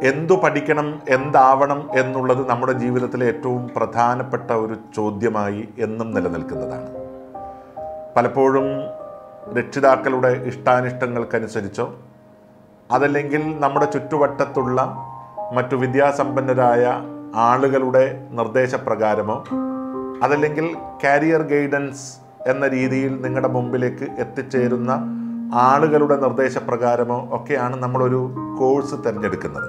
എന്തു പഠിക്കണം എന്താവണം എന്നുള്ളത് നമ്മുടെ ജീവിതത്തിലെ ഏറ്റവും പ്രധാനപ്പെട്ട ഒരു ചോദ്യമായി എന്നും നിലനിൽക്കുന്നതാണ് പലപ്പോഴും രക്ഷിതാക്കളുടെ ഇഷ്ടാനിഷ്ടങ്ങൾക്കനുസരിച്ചോ അതല്ലെങ്കിൽ നമ്മുടെ ചുറ്റുവട്ടത്തുള്ള മറ്റു വിദ്യാസമ്പന്നരായ ആളുകളുടെ നിർദ്ദേശപ്രകാരമോ അതല്ലെങ്കിൽ കാരിയർ ഗൈഡൻസ് എന്ന രീതിയിൽ നിങ്ങളുടെ മുമ്പിലേക്ക് എത്തിച്ചേരുന്ന ആളുകളുടെ നിർദ്ദേശപ്രകാരമോ ഒക്കെയാണ് നമ്മളൊരു കോഴ്സ് തിരഞ്ഞെടുക്കുന്നത്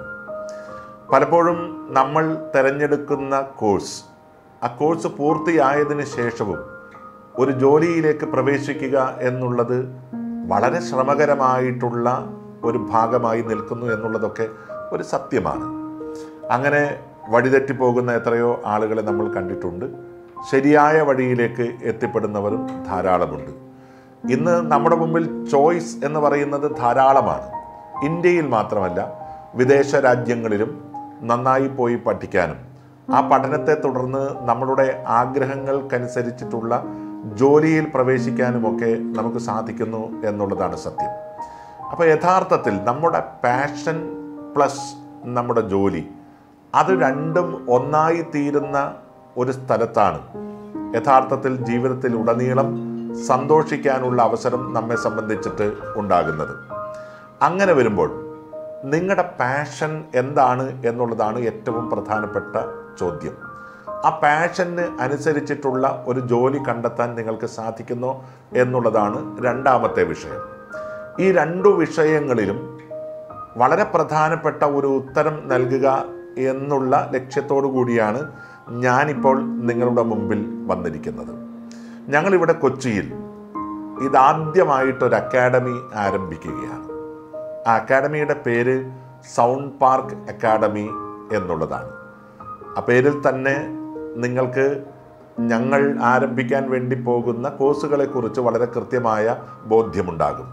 പലപ്പോഴും നമ്മൾ തിരഞ്ഞെടുക്കുന്ന കോഴ്സ് ആ കോഴ്സ് പൂർത്തിയായതിനു ശേഷവും ഒരു ജോലിയിലേക്ക് പ്രവേശിക്കുക എന്നുള്ളത് വളരെ ശ്രമകരമായിട്ടുള്ള ഒരു ഭാഗമായി നിൽക്കുന്നു എന്നുള്ളതൊക്കെ ഒരു സത്യമാണ് അങ്ങനെ വഴിതെറ്റിപ്പോകുന്ന എത്രയോ ആളുകളെ നമ്മൾ കണ്ടിട്ടുണ്ട് ശരിയായ വഴിയിലേക്ക് എത്തിപ്പെടുന്നവരും ധാരാളമുണ്ട് ഇന്ന് നമ്മുടെ മുമ്പിൽ ചോയ്സ് എന്ന് പറയുന്നത് ധാരാളമാണ് ഇന്ത്യയിൽ മാത്രമല്ല വിദേശ രാജ്യങ്ങളിലും നന്നായി പോയി പഠിക്കാനും ആ പഠനത്തെ തുടർന്ന് നമ്മളുടെ ആഗ്രഹങ്ങൾക്കനുസരിച്ചിട്ടുള്ള ജോലിയിൽ പ്രവേശിക്കാനുമൊക്കെ നമുക്ക് സാധിക്കുന്നു എന്നുള്ളതാണ് സത്യം അപ്പോൾ യഥാർത്ഥത്തിൽ നമ്മുടെ പാഷൻ പ്ലസ് നമ്മുടെ ജോലി അത് രണ്ടും ഒന്നായി തീരുന്ന ഒരു സ്ഥലത്താണ് യഥാർത്ഥത്തിൽ ജീവിതത്തിൽ ഉടനീളം സന്തോഷിക്കാനുള്ള അവസരം നമ്മെ സംബന്ധിച്ചിട്ട് ഉണ്ടാകുന്നത് അങ്ങനെ വരുമ്പോൾ നിങ്ങളുടെ പാഷൻ എന്താണ് എന്നുള്ളതാണ് ഏറ്റവും പ്രധാനപ്പെട്ട ചോദ്യം ആ പാഷന് അനുസരിച്ചിട്ടുള്ള ഒരു ജോലി കണ്ടെത്താൻ നിങ്ങൾക്ക് സാധിക്കുന്നോ എന്നുള്ളതാണ് രണ്ടാമത്തെ വിഷയം ഈ രണ്ടു വിഷയങ്ങളിലും വളരെ പ്രധാനപ്പെട്ട ഒരു ഉത്തരം നൽകുക എന്നുള്ള ലക്ഷ്യത്തോടു കൂടിയാണ് ഞാനിപ്പോൾ നിങ്ങളുടെ മുമ്പിൽ വന്നിരിക്കുന്നത് ഞങ്ങളിവിടെ കൊച്ചിയിൽ ഇതാദ്യമായിട്ടൊരു അക്കാഡമി ആരംഭിക്കുകയാണ് ആ അക്കാഡമിയുടെ പേര് സൗണ്ട് പാർക്ക് അക്കാഡമി എന്നുള്ളതാണ് ആ പേരിൽ തന്നെ നിങ്ങൾക്ക് ഞങ്ങൾ ആരംഭിക്കാൻ വേണ്ടി പോകുന്ന കോഴ്സുകളെക്കുറിച്ച് വളരെ കൃത്യമായ ബോധ്യമുണ്ടാകും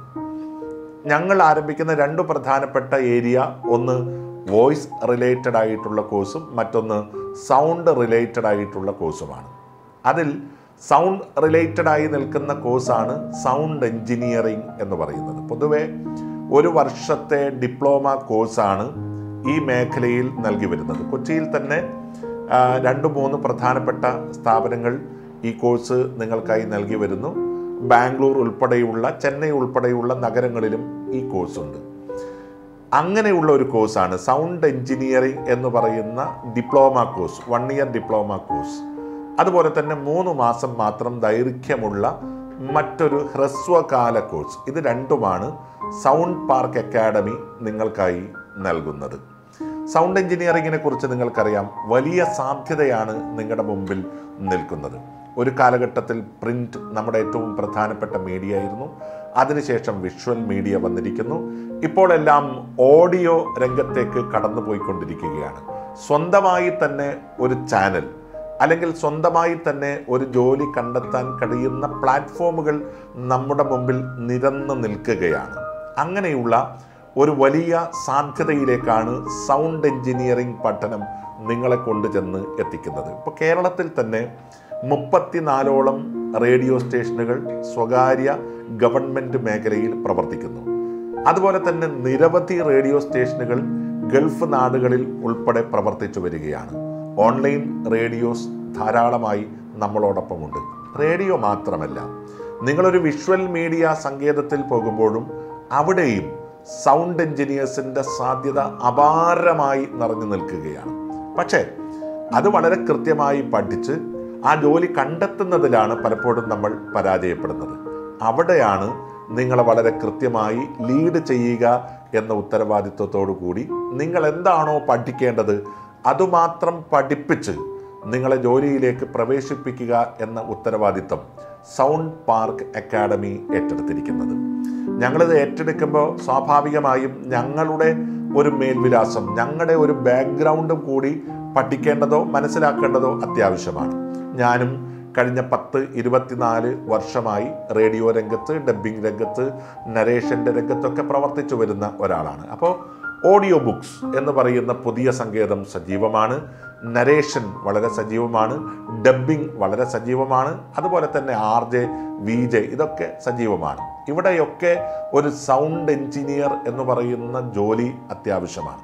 ഞങ്ങൾ ആരംഭിക്കുന്ന രണ്ട് പ്രധാനപ്പെട്ട ഏരിയ ഒന്ന് വോയിസ് റിലേറ്റഡ് ആയിട്ടുള്ള കോഴ്സും മറ്റൊന്ന് സൗണ്ട് റിലേറ്റഡ് ആയിട്ടുള്ള കോഴ്സുമാണ് അതിൽ സൗണ്ട് റിലേറ്റഡ് ആയി നിൽക്കുന്ന കോഴ്സാണ് സൗണ്ട് എഞ്ചിനീയറിംഗ് എന്ന് പറയുന്നത് പൊതുവെ ഒരു വർഷത്തെ ഡിപ്ലോമ കോഴ്സാണ് ഈ മേഖലയിൽ നൽകി വരുന്നത് കൊച്ചിയിൽ തന്നെ ആ, രണ്ട് മൂന്ന് പ്രധാനപ്പെട്ട സ്ഥാപനങ്ങൾ ഈ കോഴ്സ് നിങ്ങൾക്കായി നൽകി വരുന്നു ബാംഗ്ലൂർ ഉൾപ്പെടെയുള്ള ചെന്നൈ ഉൾപ്പെടെയുള്ള നഗരങ്ങളിലും ഈ കോഴ്സ് ഉണ്ട് അങ്ങനെയുള്ള ഒരു കോഴ്സാണ് സൗണ്ട് എഞ്ചിനീയറിംഗ് എന്ന് പറയുന്ന diploma course one year diploma course അതുപോലെ തന്നെ മൂന്ന് മാസം മാത്രം ദൈർഘ്യമുള്ള മറ്റൊരു ഹ്രസ്വകാല കോഴ്സ് ഇത് രണ്ടുമാണ് സൗണ്ട് പാർക്ക് അക്കാഡമി നിങ്ങൾക്കായി നൽകുന്നത് സൗണ്ട് എഞ്ചിനീയറിങ്ങിനെ കുറിച്ച് നിങ്ങൾക്കറിയാം വലിയ സാധ്യതയാണ് നിങ്ങളുടെ മുമ്പിൽ നിൽക്കുന്നത് ഒരു കാലഘട്ടത്തിൽ പ്രിന്റ് നമ്മുടെ ഏറ്റവും പ്രധാനപ്പെട്ട മീഡിയ ആയിരുന്നു അതിനുശേഷം വിഷ്വൽ മീഡിയ വന്നിരിക്കുന്നു ഇപ്പോൾ എല്ലാം ഓഡിയോ രംഗത്തേക്ക് കടന്നു പോയിക്കൊണ്ടിരിക്കുകയാണ് സ്വന്തമായി തന്നെ ഒരു ചാനൽ അല്ലെങ്കിൽ സ്വന്തമായി തന്നെ ഒരു ജോലി കണ്ടെത്താൻ കഴിയുന്ന പ്ലാറ്റ്ഫോമുകൾ നമ്മുടെ മുമ്പിൽ നിരന്നു നിൽക്കുകയാണ് അങ്ങനെയുള്ള ഒരു വലിയ സാധ്യതയിലേക്കാണ് സൗണ്ട് എഞ്ചിനീയറിംഗ് പഠനം നിങ്ങളെ കൊണ്ടുചെന്ന് എത്തിക്കുന്നത് ഇപ്പോൾ കേരളത്തിൽ തന്നെ മുപ്പത്തിനാലോളം റേഡിയോ സ്റ്റേഷനുകൾ സ്വകാര്യ ഗവൺമെൻറ് മേഖലയിൽ പ്രവർത്തിക്കുന്നു അതുപോലെ തന്നെ നിരവധി റേഡിയോ സ്റ്റേഷനുകൾ ഗൾഫ് നാടുകളിൽ ഉൾപ്പെടെ പ്രവർത്തിച്ചു വരികയാണ് ഓൺലൈൻ റേഡിയോസ് ധാരാളമായി നമ്മളോടൊപ്പമുണ്ട് റേഡിയോ മാത്രമല്ല നിങ്ങളൊരു വിഷ്വൽ മീഡിയ സങ്കേതത്തിൽ പോകുമ്പോഴും അവിടെയും സൗണ്ട് എഞ്ചിനീയേഴ്സിൻ്റെ സാധ്യത അപാരമായി നിറഞ്ഞു നിൽക്കുകയാണ് പക്ഷേ അത് വളരെ കൃത്യമായി പഠിച്ച് ആ ജോലി കണ്ടെത്തുന്നതിലാണ് പലപ്പോഴും നമ്മൾ പരാജയപ്പെടുന്നത് അവിടെയാണ് നിങ്ങളെ വളരെ കൃത്യമായി ലീഡ് ചെയ്യുക എന്ന ഉത്തരവാദിത്വത്തോടു കൂടി നിങ്ങൾ എന്താണോ പഠിക്കേണ്ടത് അതുമാത്രം പഠിപ്പിച്ച് നിങ്ങളെ ജോലിയിലേക്ക് പ്രവേശിപ്പിക്കുക എന്ന ഉത്തരവാദിത്വം സൗണ്ട് പാർക്ക് അക്കാഡമി ഏറ്റെടുത്തിരിക്കുന്നത് ഞങ്ങളിത് ഏറ്റെടുക്കുമ്പോൾ സ്വാഭാവികമായും ഞങ്ങളുടെ ഒരു മേൽവിലാസം ഞങ്ങളുടെ ഒരു ബാക്ക്ഗ്രൗണ്ടും കൂടി പഠിക്കേണ്ടതോ മനസ്സിലാക്കേണ്ടതോ അത്യാവശ്യമാണ് ഞാനും കഴിഞ്ഞ പത്ത് ഇരുപത്തിനാല് വർഷമായി റേഡിയോ രംഗത്ത് ഡബ്ബിംഗ് രംഗത്ത് നരേഷൻ്റെ രംഗത്തൊക്കെ പ്രവർത്തിച്ചു വരുന്ന ഒരാളാണ് അപ്പോൾ ഓഡിയോ ബുക്സ് എന്ന് പറയുന്ന പുതിയ സങ്കേതം സജീവമാണ് നരേഷൻ വളരെ സജീവമാണ് ഡബ്ബിംഗ് വളരെ സജീവമാണ് അതുപോലെ തന്നെ ആർ ജെ വി ജെ ഇതൊക്കെ സജീവമാണ് ഇവിടെയൊക്കെ ഒരു സൗണ്ട് എഞ്ചിനീയർ എന്ന് പറയുന്ന ജോലി അത്യാവശ്യമാണ്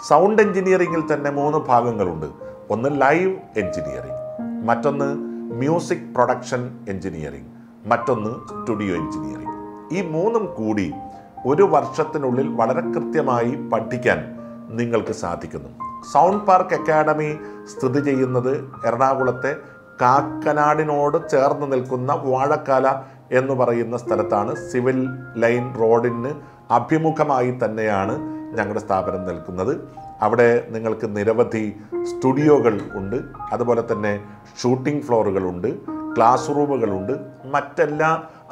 സൗണ്ട് എഞ്ചിനീയറിംഗിൽ തന്നെ മൂന്ന് ഭാഗങ്ങളുണ്ട് ഒന്ന് ലൈവ് എഞ്ചിനീയറിംഗ് മറ്റൊന്ന് മ്യൂസിക് പ്രൊഡക്ഷൻ എഞ്ചിനീയറിംഗ് മറ്റൊന്ന് സ്റ്റുഡിയോ എഞ്ചിനീയറിംഗ് ഈ മൂന്നും കൂടി ഒരു വർഷത്തിനുള്ളിൽ വളരെ കൃത്യമായി പഠിക്കാൻ നിങ്ങൾക്ക് സാധിക്കുന്നു സൗണ്ട് പാർക്ക് അക്കാഡമി സ്ഥിതി ചെയ്യുന്നത് എറണാകുളത്തെ കാക്കനാടിനോട് ചേർന്ന് നിൽക്കുന്ന വാഴക്കാല എന്ന് പറയുന്ന സ്ഥലത്താണ് സിവിൽ ലൈൻ റോഡിന് അഭിമുഖമായി തന്നെയാണ് ഞങ്ങളുടെ സ്ഥാപനം നിൽക്കുന്നത് അവിടെ നിങ്ങൾക്ക് നിരവധി സ്റ്റുഡിയോകൾ ഉണ്ട് അതുപോലെ തന്നെ ഷൂട്ടിംഗ് ഫ്ലോറുകളുണ്ട് ക്ലാസ് റൂമുകളുണ്ട് മറ്റെല്ലാ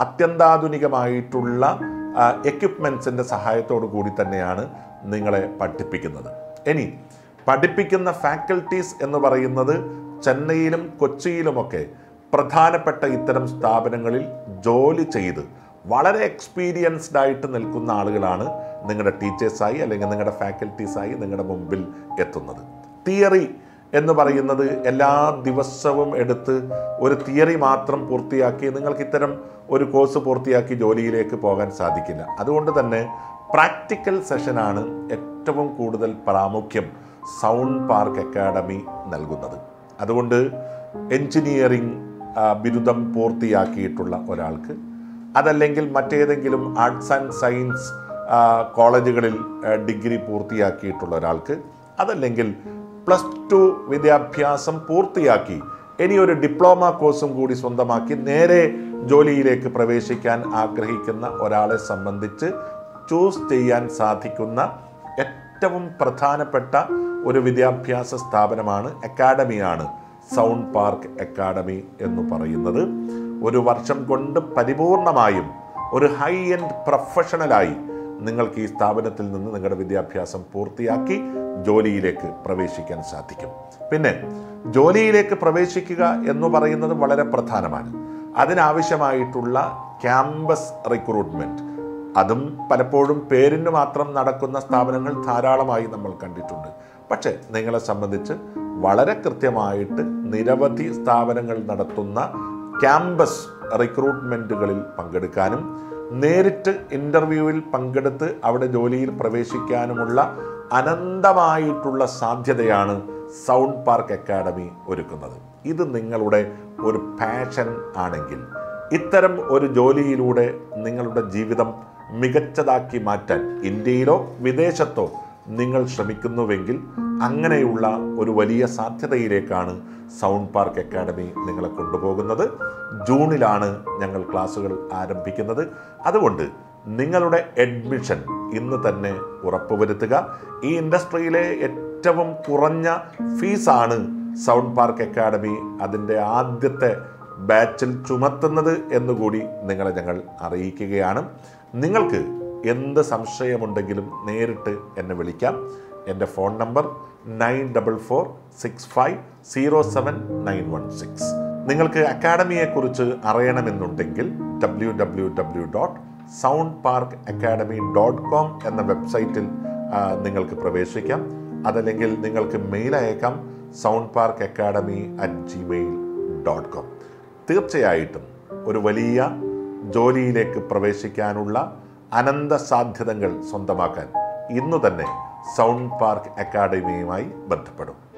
അത്യന്താധുനികമായിട്ടുള്ള എക്യുപ്മെൻസിൻ്റെ സഹായത്തോടു കൂടി തന്നെയാണ് നിങ്ങളെ പഠിപ്പിക്കുന്നത് ഇനി പഠിപ്പിക്കുന്ന ഫാക്കൽറ്റീസ് എന്ന് പറയുന്നത് ചെന്നൈയിലും കൊച്ചിയിലുമൊക്കെ പ്രധാനപ്പെട്ട ഇത്തരം സ്ഥാപനങ്ങളിൽ ജോലി ചെയ്ത് വളരെ എക്സ്പീരിയൻസ്ഡ് ആയിട്ട് നിൽക്കുന്ന ആളുകളാണ് നിങ്ങളുടെ ടീച്ചേഴ്സായി അല്ലെങ്കിൽ നിങ്ങളുടെ ഫാക്കൽറ്റീസായി നിങ്ങളുടെ മുമ്പിൽ എത്തുന്നത് തിയറി എന്ന് പറയുന്നത് എല്ലാ ദിവസവും എടുത്ത് ഒരു തിയറി മാത്രം പൂർത്തിയാക്കി നിങ്ങൾക്ക് ഇത്തരം ഒരു കോഴ്സ് പൂർത്തിയാക്കി ജോലിയിലേക്ക് പോകാൻ സാധിക്കില്ല അതുകൊണ്ട് തന്നെ പ്രാക്ടിക്കൽ സെഷനാണ് ഏറ്റവും കൂടുതൽ പ്രാമുഖ്യം സൗണ്ട് പാർക്ക് അക്കാഡമി നൽകുന്നത് അതുകൊണ്ട് എൻജിനീയറിംഗ് ആ, ബിരുദം പൂർത്തിയാക്കിയിട്ടുള്ള ഒരാൾക്ക് അതല്ലെങ്കിൽ മറ്റേതെങ്കിലും ആർട്സ് ആൻഡ് സയൻസ് ആ, കോളേജുകളിൽ ആ, ഡിഗ്രി പൂർത്തിയാക്കിയിട്ടുള്ള ഒരാൾക്ക് അതല്ലെങ്കിൽ പ്ലസ് ടു വിദ്യാഭ്യാസം പൂർത്തിയാക്കി ഇനി ഒരു ഡിപ്ലോമ കോഴ്സും കൂടി സ്വന്തമാക്കി നേരെ ജോലിയിലേക്ക് പ്രവേശിക്കാൻ ആഗ്രഹിക്കുന്ന ഒരാളെ സംബന്ധിച്ച് ചൂസ് ചെയ്യാൻ സാധിക്കുന്ന ഏറ്റവും പ്രധാനപ്പെട്ട ഒരു വിദ്യാഭ്യാസ സ്ഥാപനമാണ് അക്കാഡമിയാണ് സൗണ്ട് പാർക്ക് അക്കാഡമി എന്ന് പറയുന്നത് ഒരു വർഷം കൊണ്ട് പരിപൂർണമായും ഒരു ഹൈ എൻഡ് പ്രൊഫഷണലായി നിങ്ങൾക്ക് ഈ സ്ഥാപനത്തിൽ നിന്ന് നിങ്ങളുടെ വിദ്യാഭ്യാസം പൂർത്തിയാക്കി ജോലിയിലേക്ക് പ്രവേശിക്കാൻ സാധിക്കും പിന്നെ ജോലിയിലേക്ക് പ്രവേശിക്കുക എന്ന് പറയുന്നത് വളരെ പ്രധാനമാണ് അതിനാവശ്യമായിട്ടുള്ള ക്യാമ്പസ് റിക്രൂട്ട്മെന്റ് അതും പലപ്പോഴും പേരിന് മാത്രം നടക്കുന്ന സ്ഥാപനങ്ങൾ ധാരാളമായി നമ്മൾ കണ്ടിട്ടുണ്ട് പക്ഷേ നിങ്ങളെ സംബന്ധിച്ച് വളരെ കൃത്യമായിട്ട് നിരവധി സ്ഥാപനങ്ങൾ നടത്തുന്ന ക്യാമ്പസ് റിക്രൂട്ട്മെൻറ്റുകളിൽ പങ്കെടുക്കാനും നേരിട്ട് ഇൻ്റർവ്യൂവിൽ പങ്കെടുത്ത് അവിടെ ജോലിയിൽ പ്രവേശിക്കാനുമുള്ള അനന്തമായിട്ടുള്ള സാധ്യതയാണ് സൗണ്ട് പാർക്ക് അക്കാഡമി ഒരുക്കുന്നത് ഇത് നിങ്ങളുടെ ഒരു പാഷൻ ആണെങ്കിൽ ഇത്തരം ഒരു ജോലിയിലൂടെ നിങ്ങളുടെ ജീവിതം മികച്ചതാക്കി മാറ്റാൻ ഇന്ത്യയിലോ വിദേശത്തോ നിങ്ങൾ ശ്രമിക്കുന്നുവെങ്കിൽ അങ്ങനെയുള്ള ഒരു വലിയ സാധ്യതയിലേക്കാണ് സൗണ്ട് പാർക്ക് അക്കാഡമി നിങ്ങളെ കൊണ്ടുപോകുന്നത് ജൂണിലാണ് ഞങ്ങൾ ക്ലാസ്സുകൾ ആരംഭിക്കുന്നത് അതുകൊണ്ട് നിങ്ങളുടെ അഡ്മിഷൻ ഇന്ന് തന്നെ ഉറപ്പുവരുത്തുക ഈ ഇൻഡസ്ട്രിയിലെ ഏറ്റവും കുറഞ്ഞ ഫീസാണ് സൗണ്ട് പാർക്ക് അക്കാഡമി അതിൻ്റെ ആദ്യത്തെ ബാച്ചിൽ ചുമത്തുന്നത് എന്നുകൂടി നിങ്ങളെ ഞങ്ങൾ അറിയിക്കുകയാണ് നിങ്ങൾക്ക് എന്ത് സംശയമുണ്ടെങ്കിലും നേരിട്ട് എന്നെ വിളിക്കാം എൻ്റെ phone number nine double four six five zero seven nine one six നിങ്ങൾക്ക് അക്കാഡമിയെക്കുറിച്ച് അറിയണമെന്നുണ്ടെങ്കിൽ W W W dot sound park academy dot com എന്ന വെബ്സൈറ്റിൽ ആ, നിങ്ങൾക്ക് പ്രവേശിക്കാം അതല്ലെങ്കിൽ നിങ്ങൾക്ക് മെയിൽ അയക്കാം sound park academy at Gmail dot com തീർച്ചയായിട്ടും ഒരു വലിയ ജോലിയിലേക്ക് പ്രവേശിക്കാനുള്ള അനന്ത സാധ്യതകൾ സ്വന്തമാക്കാൻ ഇന്നു തന്നെ സൗണ്ട് പാർക്ക് അക്കാഡമിയുമായി ബന്ധപ്പെടും